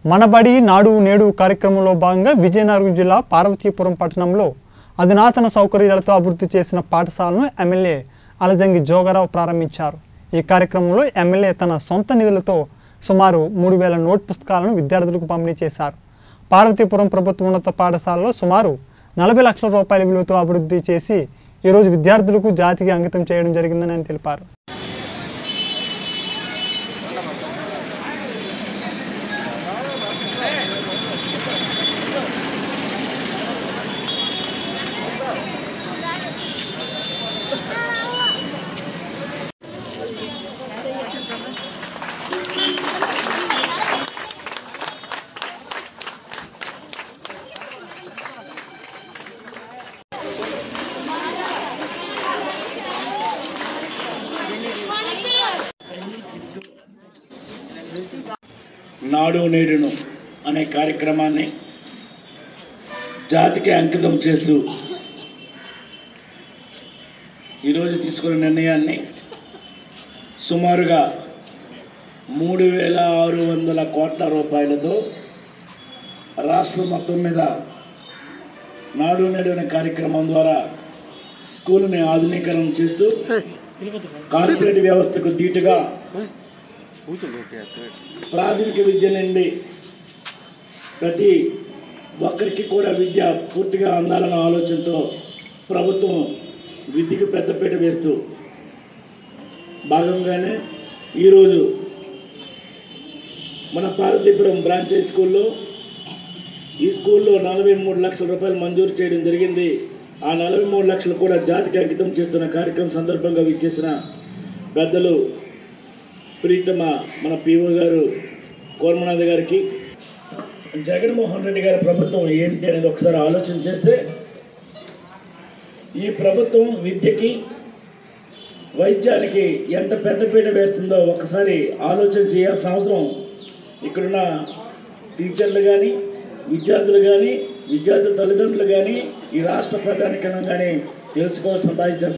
మనబడి నాడు నేడు కార్యక్రమంలో భాగంగా విజయనగరం జిల్లా పార్వతీపురం పట్టణంలో అధునాతన సౌకర్యాలతో అభివృద్ధి చేసిన పాఠశాలను ఎమ్మెల్యే అలజంగి జోగారావు ప్రారంభించారు ఈ కార్యక్రమంలో ఎమ్మెల్యే తన సొంత నిధులతో సుమారు మూడు వేల నోట్ పుస్తకాలను విద్యార్థులకు పంపిణీ చేశారు పార్వతీపురం ప్రభుత్వ ఉన్నత పాఠశాలలో సుమారు నలభై లక్షల రూపాయల విలువతో అభివృద్ధి చేసి ఈరోజు విద్యార్థులకు జాతికి అంకితం చేయడం జరిగిందని ఆయన తెలిపారు నాడు నేడును అనే కార్యక్రమాన్ని జాతికి అంకితం చేస్తూ ఈరోజు తీసుకున్న నిర్ణయాన్ని సుమారుగా మూడు వేల ఆరు వందల కోట్ల రూపాయలతో రాష్ట్రం మొత్తం మీద నాడు నేడు అనే కార్యక్రమం ద్వారా స్కూల్ని ఆధునీకరణ చేస్తూ కార్పొరేట్ వ్యవస్థకు ధీటుగా ప్రాథమిక విద్య నుండి ప్రతి ఒక్కరికి కూడా విద్య పూర్తిగా అందాలన్న ఆలోచనతో ప్రభుత్వం విద్యకు పెద్దపీట వేస్తూ భాగంగానే ఈరోజు మన పార్వతీపురం బ్రాంచ్ హై స్కూల్లో ఈ స్కూల్లో నలభై మూడు లక్షల రూపాయలు మంజూరు చేయడం జరిగింది ఆ నలభై మూడు లక్షలు కూడా జాతికి అంకితం చేస్తున్న కార్యక్రమం సందర్భంగా విచ్చేసిన పెద్దలు ప్రీతమ మన పిఓ గారు కోరమనాథ్ గారికి జగన్మోహన్ రెడ్డి గారి ప్రభుత్వం ఏంటి అనేది ఒకసారి ఆలోచన చేస్తే ఈ ప్రభుత్వం విద్యకి వైద్యానికి ఎంత పెద్దపీట వేస్తుందో ఒకసారి ఆలోచన చేయాల్సిన అవసరం ఇక్కడున్న టీచర్లు కానీ విద్యార్థులు కానీ విద్యార్థుల తల్లిదండ్రులు కానీ ఈ రాష్ట్ర ప్రధానికనం కానీ తెలుసుకోవాల్సిన బాధ్యత